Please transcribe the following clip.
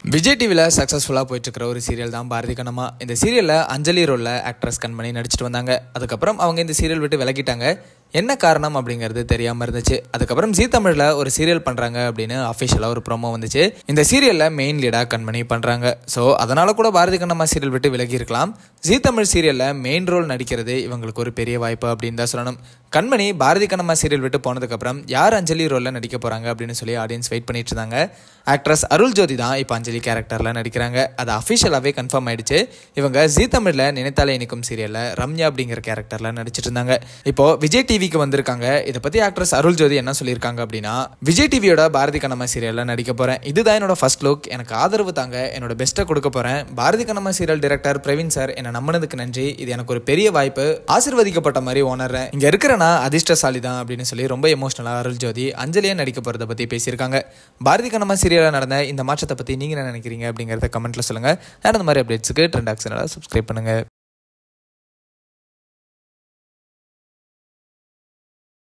விஜய் டிவியில் சக்ஸஸ்ஃபுல்லாக போயிட்டுருக்கிற ஒரு சீரியல் தான் பாரதி கண்ணம்மா இந்த சீரியலில் அஞ்சலி ரோலில் ஆக்ட்ரஸ் கண்மணி நடிச்சிட்டு வந்தாங்க அதுக்கப்புறம் அவங்க இந்த சீரியல் விட்டு விலகிட்டாங்க என்ன காரணம் அப்படிங்கிறது தெரியாமல் இருந்துச்சு அதுக்கப்புறம் ஜீ தமிழில் ஒரு சீரியல் பண்ணுறாங்க அப்படின்னு அஃபிஷியலாக ஒரு ப்ரோமோ வந்துச்சு இந்த சீரியலில் மெயின் லீடாக கண்மணி பண்ணுறாங்க ஸோ அதனால் கூட பாரதி கண்ணம்மா சீரியல் விட்டு விலகி இருக்கலாம் ஜீ தமிழ் சீரியலில் மெயின் ரோல் நடிக்கிறது இவங்களுக்கு ஒரு பெரிய வாய்ப்பு அப்படின்னு தான் சொல்லணும் கண்மணி பாரதி கண்ணம்மா சீரியல் விட்டு போனதுக்கப்புறம் யார் அஞ்சலி ரோலில் நடிக்க போகிறாங்க அப்படின்னு சொல்லி ஆடியன்ஸ் வெயிட் பண்ணிட்டு இருந்தாங்க ஆக்ட்ரஸ் அருள் ஜோதி தான் இப்போ அஞ்சலி கேரக்டரில் நடிக்கிறாங்க அது அஃபிஷியலாகவே கன்ஃபார்ம் ஆயிடுச்சு இவங்க ஜீ தமிழில் நினைத்தாலே இனிக்கும் சீரியலில் ரம்யா அப்படிங்கிற கேரக்டரில் நடிச்சிட்டு இருந்தாங்க இப்போ விஜய் டிவிக்கு வந்திருக்காங்க இதை பற்றி ஆக்ட்ரஸ் அருள் ஜோதி என்ன சொல்லியிருக்காங்க அப்படின்னா விஜய் டிவியோட பாரதி கண்ணம்மா சீரியலில் நடிக்க போகிறேன் இதுதான் என்னோட ஃபர்ஸ்ட் லுக் எனக்கு ஆதரவு தாங்க என்னோட பெஸ்ட்டை கொடுக்க போகிறேன் Bharathi Kannamma serial director Praveen sir என்னை நம்பினதுக்கு நன்றி இது எனக்கு ஒரு பெரிய வாய்ப்பு ஆசிர்வதிக்கப்பட்ட மாதிரி உணர்றேன் இங்கே இருக்கிறனா அதிர்ஷ்டசாலி தான் அப்படின்னு சொல்லி ரொம்ப எமோஷனலாக அருள் ஜோதி அஞ்சலியா நடிக்க போகிறத பற்றி பேசியிருக்காங்க பாரதி கண்ணம்மா சீரியலில் நடந்த இந்த மாற்றத்தை பற்றி நீங்கள் என்ன நினைக்கிறீங்க அப்படிங்கிறத கமெண்ட்டில் சொல்லுங்கள் நான் இந்த மாதிரி அப்டேட்ஸுக்கு ட்ரெண்ட் ஆக்ஷனோட சப்ஸ்கிரைப் பண்ணுங்கள்